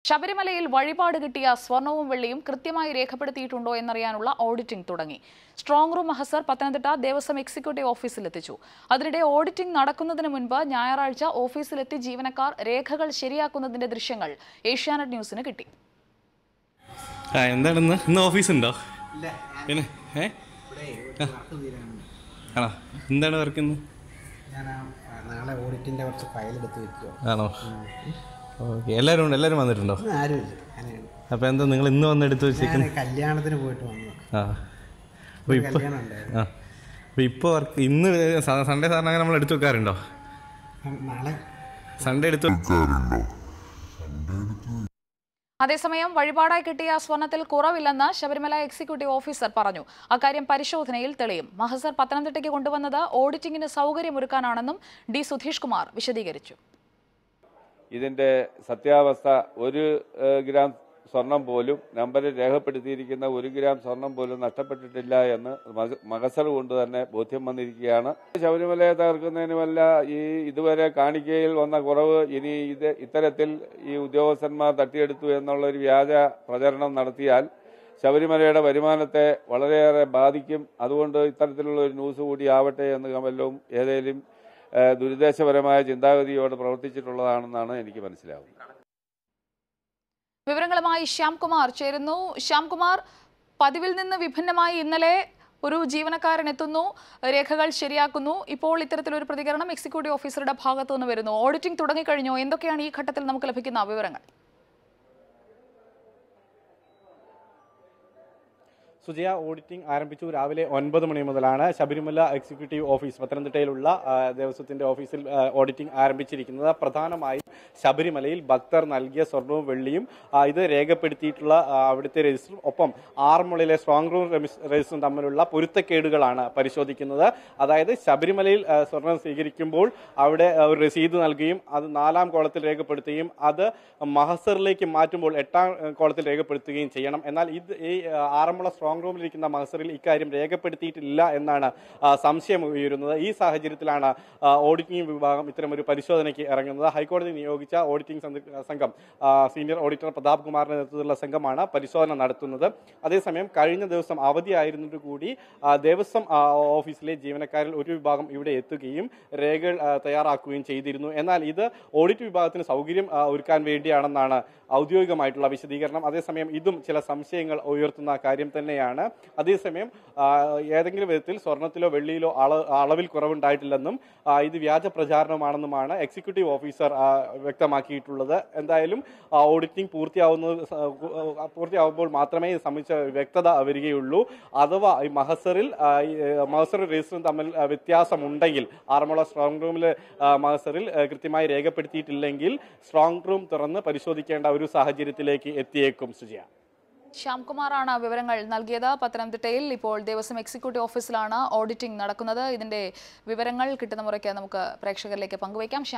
ശബരിമലയിൽ വഴിപാട് കിട്ടിയ സ്വർണവും വെള്ളിയും കൃത്യമായി രേഖപ്പെടുത്തിയിട്ടുണ്ടോ എന്നറിയാനുള്ള ഓഡിറ്റിംഗ് തുടങ്ങി സ്ട്രോങ് റൂം മഹസർ പത്തനംതിട്ട ദേവസ്വം എക്സിക്യൂട്ടീവ് ഓഫീസിലെത്തിച്ചു അതിനിടെ ഓഡിറ്റിംഗ് നടക്കുന്നതിന് മുൻപ് ഞായറാഴ്ച ഓഫീസിലെത്തി ജീവനക്കാർ രേഖകൾ ശരിയാക്കുന്നതിന്റെ ദൃശ്യങ്ങൾ ഏഷ്യാനെറ്റ് ന്യൂസിന് കിട്ടി ആ എന്താണ് ഇന്ന് ഇന്ന് ഓഫീസ് ഉണ്ടോ ഇല്ല പിന്നെ ഏ ഇവിടെ ഒരു വർക്ക് തീരാനുണ്ട് ആണോ എന്താണ് വർക്ക് ഇന്ന് ഞാൻ ആ നാളെ ഓഡിറ്റിൻ്റെ കുറച്ച് ഫയൽ എടുത്ത് വെക്കുക ആണോ ഓക്കെ എല്ലാവരും ഉണ്ട് എല്ലാവരും വന്നിട്ടുണ്ടോ ഇന്ന് ആരുമില്ല ഞാനാണ് അപ്പോൾ എന്താ നിങ്ങൾ ഇന്ന് വന്ന് എടുത്ത് ഞാൻ വെച്ചേക്കുന്നത് കല്യാണത്തിന് പോയിട്ട് വന്നു ആ അപ്പോൾ ഒരു ഇപ്പോൾ കല്യാണം ഉണ്ടായിരുന്നു ആ അപ്പോൾ ഇപ്പോൾ വർക്ക് ഇന്ന് സ- സൺഡേ സാറിന് അങ്ങനെ നമ്മൾ എടുത്ത് വെക്കാറുണ്ടോ അപ്പം നാളെ സൺഡേ എടുത്ത് അതേസമയം വഴിപാടായി കിട്ടിയ സ്വർണത്തിൽ കുറവില്ലെന്ന് ശബരിമല എക്സിക്യൂട്ടീവ് ഓഫീസർ പറഞ്ഞു അക്കാര്യം പരിശോധനയിൽ തെളിയും മഹസർ പത്തനംതിട്ടയ്ക്ക് കൊണ്ടുവന്നത് ഓഡിറ്റിംഗിന് സൗകര്യമൊരുക്കാനാണെന്നും ഡി സുധീഷ് കുമാർ വിശദീകരിച്ചു ഇതിന്റെ സത്യാവസ്ഥ ഒരു ഏഹ്, ഗ്രാം സ്വർണം പോലും നമ്പറിൽ രേഖപ്പെടുത്തിയിരിക്കുന്ന ഒരു ഗ്രാം സ്വർണം പോലും നഷ്ടപ്പെട്ടിട്ടില്ല എന്ന് മക- മകസർ കൊണ്ട് തന്നെ ബോധ്യം വന്നിരിക്കുകയാണ് ശബരിമലയെ തകർക്കുന്നതിനുമല്ല ഈ ഇതുവരെ കാണിക്കയിൽ വന്ന കുറവ് ഇനി ഇത് ഇത്തരത്തിൽ ഈ ഉദ്യോഗസ്ഥന്മാർ തട്ടിയെടുത്തു എന്നുള്ള ഒരു വ്യാജ പ്രചരണം നടത്തിയാൽ ശബരിമലയുടെ വരുമാനത്തെ വളരെയേറെ ബാധിക്കും അതുകൊണ്ട് ഇത്തരത്തിലുള്ള ഒരു ന്യൂസ് കൂടി ആവട്ടെ എന്ന് വല്ലതും ഏതെങ്കിലും ഏഹ്, ദുരുദ്ദേശപരമായ ചിന്താഗതിയോട് പ്രവർത്തിച്ചിട്ടുള്ളതാണെന്നാണ് എനിക്ക് മനസ്സിലാവുന്നത് വിവരങ്ങളുമായി ശ്യാംകുമാർ ചേരുന്നു ശ്യാംകുമാർ പതിവിൽ നിന്ന് വിഭിന്നമായി ഇന്നലെ ഒരു ജീവനക്കാരൻ എത്തുന്നു രേഖകൾ ശരിയാക്കുന്നു ഇപ്പോൾ ഇത്തരത്തിലൊരു പ്രതികരണം എക്സിക്യൂട്ടീവ് ഓഫീസറുടെ ഭാഗത്തു നിന്ന് വരുന്നു ഓഡിറ്റിംഗ് തുടങ്ങിക്കഴിഞ്ഞോ എന്തൊക്കെയാണ് ഈ ഘട്ടത്തിൽ നമുക്ക് ലഭിക്കുന്ന വിവരങ്ങൾ സുജയ ഓഡിറ്റിംഗ് ആരംഭിച്ചു രാവിലെ ഒൻപത് മണി മുതലാണ് ശബരിമല എക്സിക്യൂട്ടീവ് ഓഫീസ് പത്തനംതിട്ടയിലുള്ള ആ, ദേവസ്വത്തിന്റെ ഓഫീസിൽ ആ, ഓഡിറ്റിംഗ് ആരംഭിച്ചിരിക്കുന്നത് പ്രധാനമായും ശബരിമലയിൽ ഭക്തർ നൽകിയ സ്വർണവും വെള്ളിയും ആ, ഇത് രേഖപ്പെടുത്തിയിട്ടുള്ള ആ, അവിടുത്തെ രജിസ്റ്ററും ഒപ്പം ആറന്മുളയിലെ സ്ട്രോങ് റൂം റെമിസ്- രജിസ്റ്ററും തമ്മിലുള്ള പൊരുത്തക്കേടുകളാണ് പരിശോധിക്കുന്നത് അതായത് ശബരിമലയിൽ ആ, സ്വർണം സ്വീകരിക്കുമ്പോൾ അവിടെ ആ, ഒരു രസീത് നൽകുകയും അത് നാലാം കോളത്തിൽ രേഖപ്പെടുത്തുകയും അത് മഹസറിലേക്ക് മാറ്റുമ്പോൾ എട്ടാം ആ, കോളത്തിൽ രേഖപ്പെടുത്തുകയും ചെയ്യണം എന്നാൽ ഇത് ഈ ആ, ആറന്മുള സ്ട്രോങ് റൂമിലിരിക്കുന്ന മഹസറിൽ ഇക്കാര്യം രേഖപ്പെടുത്തിയിട്ടില്ല എന്നാണ് ആ, സംശയം ഉയരുന്നത് ഈ സാഹചര്യത്തിലാണ് ആ, ഓഡിറ്റിംഗ് വിഭാഗം ഇത്തരമൊരു പരിശോധനയ്ക്ക് ഇറങ്ങുന്നത് ഹൈക്കോടതി നിയോഗിച്ച ഓഡിറ്റിംഗ് സംഘ- സംഘം ആ, സീനിയർ ഓഡിറ്റർ പ്രതാപ് കുമാറിന്റെ നേതൃത്വത്തിലുള്ള സംഘമാണ് പരിശോധന നടത്തുന്നത് അതേസമയം കഴിഞ്ഞ ദിവസം അവധിയായിരുന്നിട്ട് കൂടി ആ, ദേവസ്വം ആ, ഓഫീസിലെ ജീവനക്കാരിൽ ഒരു വിഭാഗം ഇവിടെ എത്തുകയും രേഖകൾ ആ, തയ്യാറാക്കുകയും ചെയ്തിരുന്നു എന്നാൽ ഇത് ഓഡിറ്റ് വിഭാഗത്തിന് സൗകര്യം ആ, ഒരുക്കാൻ വേണ്ടിയാണെന്നാണ് ഔദ്യോഗികമായിട്ടുള്ള വിശദീകരണം അതേസമയം ഇതും ചില സംശയങ്ങൾ ഉയർത്തുന്ന കാര്യം തന്നെയാണ് അതേസമയം ആ, ഏതെങ്കിലും വിധത്തിൽ സ്വർണത്തിലോ വെള്ളിയിലോ അള അളവിൽ കുറവുണ്ടായിട്ടില്ലെന്നും ആ, ഇത് വ്യാജ പ്രചാരണമാണെന്നുമാണ് എക്സിക്യൂട്ടീവ് ഓഫീസർ ആ, വ്യക്തമാക്കിയിട്ടുള്ളത് എന്തായാലും ആ, ഓഡിറ്റിംഗ് പൂർത്തിയാവുന്നത് സ- ആ, പൂർത്തിയാവുമ്പോൾ മാത്രമേ ഇത് സംബന്ധിച്ച വ്യക്തത വരികയുള്ളൂ അഥവാ ഈ മഹസറിൽ ആ, ഈ, ഏ, മഹസർ രജിസ്റ്ററും തമ്മിൽ ആ, വ്യത്യാസമുണ്ടെങ്കിൽ ആറന്മുള സ്ട്രോങ് റൂമിൽ മഹസറിൽ ആ, കൃത്യമായി രേഖപ്പെടുത്തിയിട്ടില്ലെങ്കിൽ സ്ട്രോങ് റൂം തുറന്ന് പരിശോധിക്കേണ്ട ഒരു സാഹചര്യത്തിലേക്ക് എത്തിയേക്കും സുജയ ശ്യാംകുമാറാണ് വിവരങ്ങൾ നൽകിയത് പത്തനംതിട്ടയിൽ ഇപ്പോൾ ദേവസ്വം എക്സിക്യൂട്ടീവ് ഓഫീസിലാണ് ഓഡിറ്റിംഗ് നടക്കുന്നത് ഇതിന്റെ വിവരങ്ങൾ കിട്ടുന്ന മുറയ്ക്ക് നമുക്ക് പ്രേക്ഷകരിലേക്ക് പങ്കുവയ്ക്കാം ശ്യാം